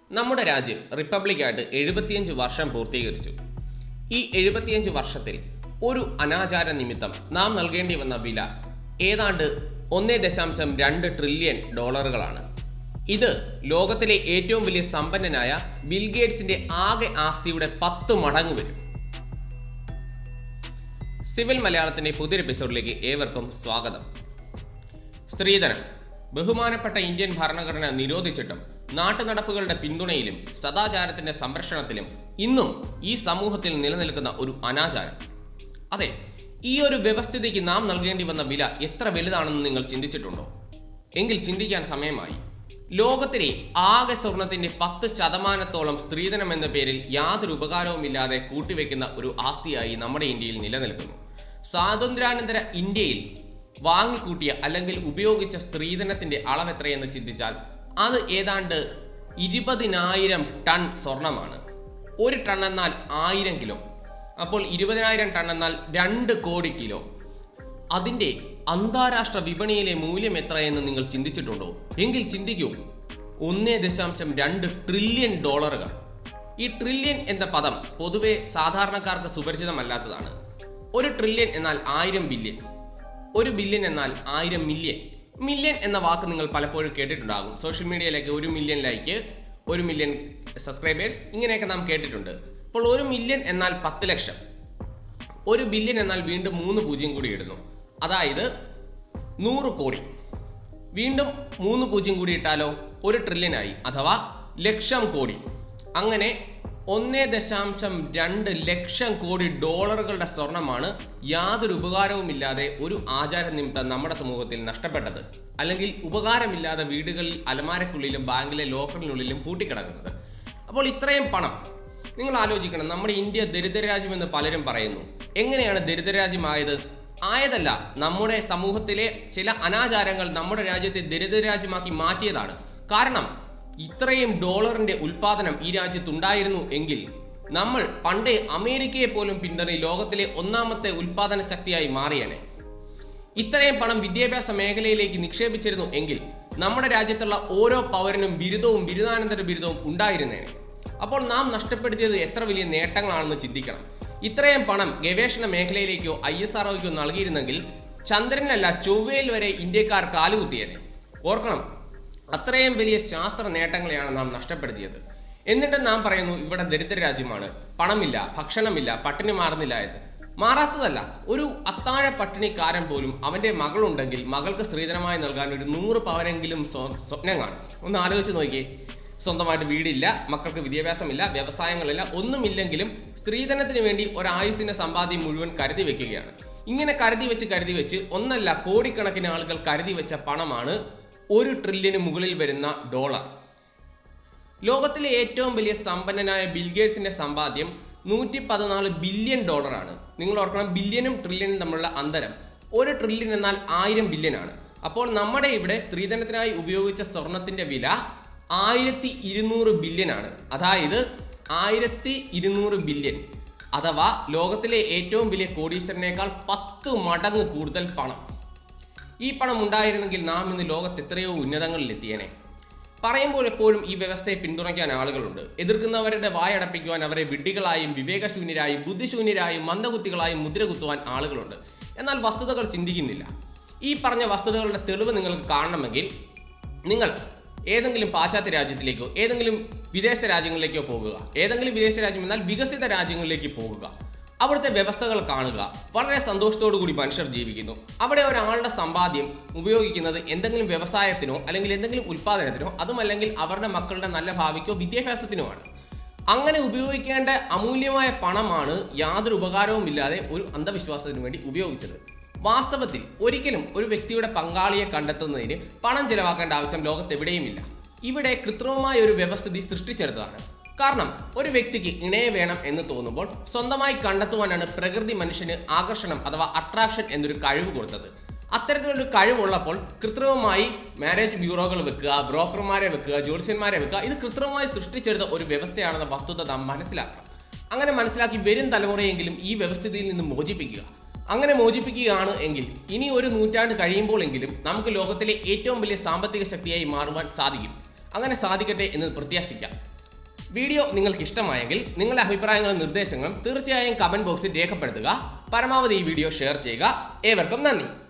നമ്മുടെ രാജ്യം റിപ്പബ്ലിക്കായിട്ട് എഴുപത്തിയഞ്ച് വർഷം പൂർത്തീകരിച്ചു ഈ എഴുപത്തിയഞ്ച് വർഷത്തിൽ ഒരു അനാചാര നിമിത്തം നാം നൽകേണ്ടി വന്ന വില ഏതാണ്ട് ഒന്നേ ദശാംശം രണ്ട് ട്രില്യൺ ഡോളറുകളാണ് ഇത് ലോകത്തിലെ ഏറ്റവും വലിയ സമ്പന്നനായ ബിൽഗേറ്റ്സിന്റെ ആകെ ആസ്തിയുടെ പത്ത് മടങ്ങ് വരും സിവിൽ മലയാളത്തിന്റെ പുതിയൊരു എപ്പിസോഡിലേക്ക് ഏവർക്കും സ്വാഗതം സ്ത്രീധനം ബഹുമാനപ്പെട്ട ഇന്ത്യൻ ഭരണഘടന നിരോധിച്ചിട്ടും നാട്ടുനടപ്പുകളുടെ പിന്തുണയിലും സദാചാരത്തിന്റെ സംരക്ഷണത്തിലും ഇന്നും ഈ സമൂഹത്തിൽ നിലനിൽക്കുന്ന ഒരു അനാചാരം അതെ ഈ ഒരു വ്യവസ്ഥിതിക്ക് നാം നൽകേണ്ടി വന്ന വില എത്ര വലുതാണെന്ന് നിങ്ങൾ ചിന്തിച്ചിട്ടുണ്ടോ എങ്കിൽ ചിന്തിക്കാൻ സമയമായി ലോകത്തിലെ ആകെ സ്വർണത്തിന്റെ പത്ത് ശതമാനത്തോളം സ്ത്രീധനം എന്ന പേരിൽ യാതൊരു ഉപകാരവുമില്ലാതെ കൂട്ടിവെക്കുന്ന ഒരു ആസ്തിയായി നമ്മുടെ ഇന്ത്യയിൽ നിലനിൽക്കുന്നു സ്വാതന്ത്ര്യാനന്തര ഇന്ത്യയിൽ വാങ്ങിക്കൂട്ടിയ അല്ലെങ്കിൽ ഉപയോഗിച്ച സ്ത്രീധനത്തിന്റെ അളവ് എത്രയെന്ന് ചിന്തിച്ചാൽ അത് ഏതാണ്ട് ഇരുപതിനായിരം ടൺ സ്വർണമാണ് ഒരു ടൺ എന്നാൽ ആയിരം കിലോ അപ്പോൾ ഇരുപതിനായിരം ടൺ എന്നാൽ രണ്ട് കോടി കിലോ അതിൻ്റെ അന്താരാഷ്ട്ര വിപണിയിലെ മൂല്യം എത്രയെന്ന് നിങ്ങൾ ചിന്തിച്ചിട്ടുണ്ടോ എങ്കിൽ ചിന്തിക്കൂ ഒന്നേ ദശാംശം രണ്ട് ട്രില്യൺ ഡോളറുകൾ ഈ ട്രില്യൺ എന്ന പദം പൊതുവെ സാധാരണക്കാർക്ക് സുപരിചിതമല്ലാത്തതാണ് ഒരു ട്രില്യൺ എന്നാൽ ആയിരം ബില്യൺ ഒരു ബില്യൺ എന്നാൽ ആയിരം മില്യൺ മില്യൺ എന്ന വാക്ക് നിങ്ങൾ പലപ്പോഴും കേട്ടിട്ടുണ്ടാകും സോഷ്യൽ മീഡിയയിലൊക്കെ ഒരു മില്യൺ ലൈക്ക് ഒരു മില്യൺ സബ്സ്ക്രൈബേഴ്സ് ഇങ്ങനെയൊക്കെ നാം കേട്ടിട്ടുണ്ട് അപ്പോൾ ഒരു മില്യൺ എന്നാൽ പത്ത് ലക്ഷം ഒരു ബില്യൺ എന്നാൽ വീണ്ടും മൂന്ന് പൂജ്യം കൂടി ഇടുന്നു അതായത് നൂറ് കോടി വീണ്ടും മൂന്ന് പൂജ്യം കൂടി ഇട്ടാലോ ഒരു ട്രില്യനായി അഥവാ ലക്ഷം കോടി അങ്ങനെ ഒന്നേ ദശാംശം രണ്ട് ലക്ഷം കോടി ഡോളറുകളുടെ സ്വർണമാണ് യാതൊരു ഉപകാരവുമില്ലാതെ ഒരു ആചാര നിമിത്തം നമ്മുടെ സമൂഹത്തിൽ നഷ്ടപ്പെട്ടത് അല്ലെങ്കിൽ ഉപകാരമില്ലാതെ വീടുകളിൽ അലമാരക്കുള്ളിലും ബാങ്കിലെ ലോക്കറിനുള്ളിലും പൂട്ടിക്കിടക്കുന്നത് അപ്പോൾ ഇത്രയും പണം നിങ്ങൾ ആലോചിക്കണം നമ്മുടെ ഇന്ത്യ ദരിദ്ര രാജ്യമെന്ന് പലരും പറയുന്നു എങ്ങനെയാണ് ദരിദ്ര രാജ്യമായത് ആയതല്ല നമ്മുടെ സമൂഹത്തിലെ ചില അനാചാരങ്ങൾ നമ്മുടെ രാജ്യത്തെ ദരിദ്ര രാജ്യമാക്കി മാറ്റിയതാണ് കാരണം ഇത്രയും ഡോളറിന്റെ ഉൽപാദനം ഈ രാജ്യത്തുണ്ടായിരുന്നു എങ്കിൽ നമ്മൾ പണ്ടേ അമേരിക്കയെ പോലും പിന്തുണി ലോകത്തിലെ ഒന്നാമത്തെ ഉൽപാദന ശക്തിയായി മാറിയനെ ഇത്രയും പണം വിദ്യാഭ്യാസ മേഖലയിലേക്ക് നിക്ഷേപിച്ചിരുന്നു എങ്കിൽ നമ്മുടെ രാജ്യത്തുള്ള ഓരോ പൗരനും ബിരുദവും ബിരുദാനന്തര ബിരുദവും ഉണ്ടായിരുന്നേനെ അപ്പോൾ നാം നഷ്ടപ്പെടുത്തിയത് എത്ര വലിയ നേട്ടങ്ങളാണെന്ന് ചിന്തിക്കണം ഇത്രയും പണം ഗവേഷണ മേഖലയിലേക്കോ ഐ എസ് ആർഒക്കോ നൽകിയിരുന്നെങ്കിൽ ചന്ദ്രനല്ല ചൊവ്വയിൽ വരെ ഇന്ത്യക്കാർ കാലുകുത്തിയേനെ ഓർക്കണം അത്രയും വലിയ ശാസ്ത്ര നേട്ടങ്ങളെയാണ് നാം നഷ്ടപ്പെടുത്തിയത് എന്നിട്ട് നാം പറയുന്നു ഇവിടെ ദരിദ്ര രാജ്യമാണ് പണമില്ല ഭക്ഷണമില്ല പട്ടിണി മാറുന്നില്ല എന്ന് മാറാത്തതല്ല ഒരു അത്താഴ പട്ടിണിക്കാരൻ പോലും അവന്റെ മകളുണ്ടെങ്കിൽ മകൾക്ക് സ്ത്രീധനമായി നൽകാൻ ഒരു നൂറ് പവനെങ്കിലും സ്വ- സ്വപ്നം കാണും ഒന്ന് ആലോചിച്ച് നോക്കിയേ സ്വന്തമായിട്ട് വീടില്ല മക്കൾക്ക് വിദ്യാഭ്യാസമില്ല വ്യവസായങ്ങളില്ല ഒന്നുമില്ലെങ്കിലും സ്ത്രീധനത്തിന് വേണ്ടി ഒരായുസിന്റെ സമ്പാദ്യം മുഴുവൻ കരുതി വെക്കുകയാണ് ഇങ്ങനെ കരുതി വെച്ച് കരുതി വെച്ച് ഒന്നല്ല കോടിക്കണക്കിന് ആളുകൾ കരുതി വെച്ച പണമാണ് ഒരു ട്രില്യന് മുകളിൽ വരുന്ന ഡോളർ ലോകത്തിലെ ഏറ്റവും വലിയ സമ്പന്നനായ ബിൽഗേറ്റ്സിന്റെ സമ്പാദ്യം നൂറ്റി പതിനാല് ബില്യൺ ഡോളറാണ് നിങ്ങൾ ഓർക്കണം ബില്യനും ട്രില്യനും തമ്മിലുള്ള അന്തരം ഒരു ട്രില്യൺ എന്നാൽ ആയിരം ബില്യൺ ആണ് അപ്പോൾ നമ്മുടെ ഇവിടെ സ്ത്രീധനത്തിനായി ഉപയോഗിച്ച സ്വർണത്തിന്റെ വില ആയിരത്തി ഇരുന്നൂറ് ബില്യൺ ആണ് അതായത് ആയിരത്തി ഇരുന്നൂറ് ബില്യൺ അഥവാ ലോകത്തിലെ ഏറ്റവും വലിയ കോടീശ്വരനേക്കാൾ പത്ത് മടങ്ങ് കൂടുതൽ പണം ഈ പണം ഉണ്ടായിരുന്നെങ്കിൽ നാം ഇന്ന് ലോകത്ത് എത്രയോ ഉന്നതങ്ങളിൽ എത്തിയേനെ പറയുമ്പോൾ എപ്പോഴും ഈ വ്യവസ്ഥയെ പിന്തുണയ്ക്കാൻ ആളുകളുണ്ട് എതിർക്കുന്നവരുടെ വായടപ്പിക്കുവാൻ അവരെ വിഡ്ഢികളായും വിവേകശൂന്യരായും ബുദ്ധിശൂന്യരായും മന്ദകുത്തികളായും മുദ്ര കുത്തുവാൻ ആളുകളുണ്ട് എന്നാൽ വസ്തുതകൾ ചിന്തിക്കുന്നില്ല ഈ പറഞ്ഞ വസ്തുതകളുടെ തെളിവ് നിങ്ങൾക്ക് കാണണമെങ്കിൽ നിങ്ങൾ ഏതെങ്കിലും പാശ്ചാത്യ രാജ്യത്തിലേക്കോ ഏതെങ്കിലും വിദേശ രാജ്യങ്ങളിലേക്കോ പോകുക ഏതെങ്കിലും വിദേശ രാജ്യം എന്നാൽ വികസിത രാജ്യങ്ങളിലേക്ക് പോകുക അവിടുത്തെ വ്യവസ്ഥകൾ കാണുക വളരെ സന്തോഷത്തോടു കൂടി മനുഷ്യർ ജീവിക്കുന്നു അവിടെ ഒരാളുടെ സമ്പാദ്യം ഉപയോഗിക്കുന്നത് എന്തെങ്കിലും വ്യവസായത്തിനോ അല്ലെങ്കിൽ എന്തെങ്കിലും ഉൽപ്പാദനത്തിനോ അതുമല്ലെങ്കിൽ അവരുടെ മക്കളുടെ നല്ല ഭാവിക്കോ വിദ്യാഭ്യാസത്തിനോ ആണ് അങ്ങനെ ഉപയോഗിക്കേണ്ട അമൂല്യമായ പണമാണ് യാതൊരു ഉപകാരവുമില്ലാതെ ഒരു അന്ധവിശ്വാസത്തിന് വേണ്ടി ഉപയോഗിച്ചത് വാസ്തവത്തിൽ ഒരിക്കലും ഒരു വ്യക്തിയുടെ പങ്കാളിയെ കണ്ടെത്തുന്നതിന് പണം ചെലവാക്കേണ്ട ആവശ്യം ലോകത്തെവിടെയുമില്ല ഇവിടെ കൃത്രിമമായ ഒരു വ്യവസ്ഥിതി സൃഷ്ടിച്ചെടുത്തതാണ് കാരണം ഒരു വ്യക്തിക്ക് ഇണയെ വേണം എന്ന് തോന്നുമ്പോൾ സ്വന്തമായി കണ്ടെത്തുവാനാണ് പ്രകൃതി മനുഷ്യന് ആകർഷണം അഥവാ അട്രാക്ഷൻ എന്നൊരു കഴിവ് കൊടുത്തത് അത്തരത്തിലൊരു കഴിവുള്ളപ്പോൾ കൃത്രിമമായി മാരേജ് ബ്യൂറോകൾ വെക്കുക ബ്രോക്കർമാരെ വെക്കുക ജ്യോത്സ്യന്മാരെ വെക്കുക ഇത് കൃത്രിമമായി സൃഷ്ടിച്ചെടുത്ത ഒരു വ്യവസ്ഥയാണെന്ന വസ്തുത നാം മനസ്സിലാക്കണം അങ്ങനെ മനസ്സിലാക്കി വരും തലമുറയെങ്കിലും ഈ വ്യവസ്ഥിതിയിൽ നിന്ന് മോചിപ്പിക്കുക അങ്ങനെ മോചിപ്പിക്കുകയാണ് എങ്കിൽ ഇനി ഒരു നൂറ്റാണ്ട് കഴിയുമ്പോഴെങ്കിലും നമുക്ക് ലോകത്തിലെ ഏറ്റവും വലിയ സാമ്പത്തിക ശക്തിയായി മാറുവാൻ സാധിക്കും അങ്ങനെ സാധിക്കട്ടെ എന്ന് പ്രത്യാശിക്കാം വീഡിയോ നിങ്ങൾക്ക് ഇഷ്ടമായെങ്കിൽ നിങ്ങളുടെ അഭിപ്രായങ്ങളും നിർദ്ദേശങ്ങളും തീർച്ചയായും കമന്റ് ബോക്സിൽ രേഖപ്പെടുത്തുക പരമാവധി ഈ വീഡിയോ ഷെയർ ചെയ്യുക ഏവർക്കും നന്ദി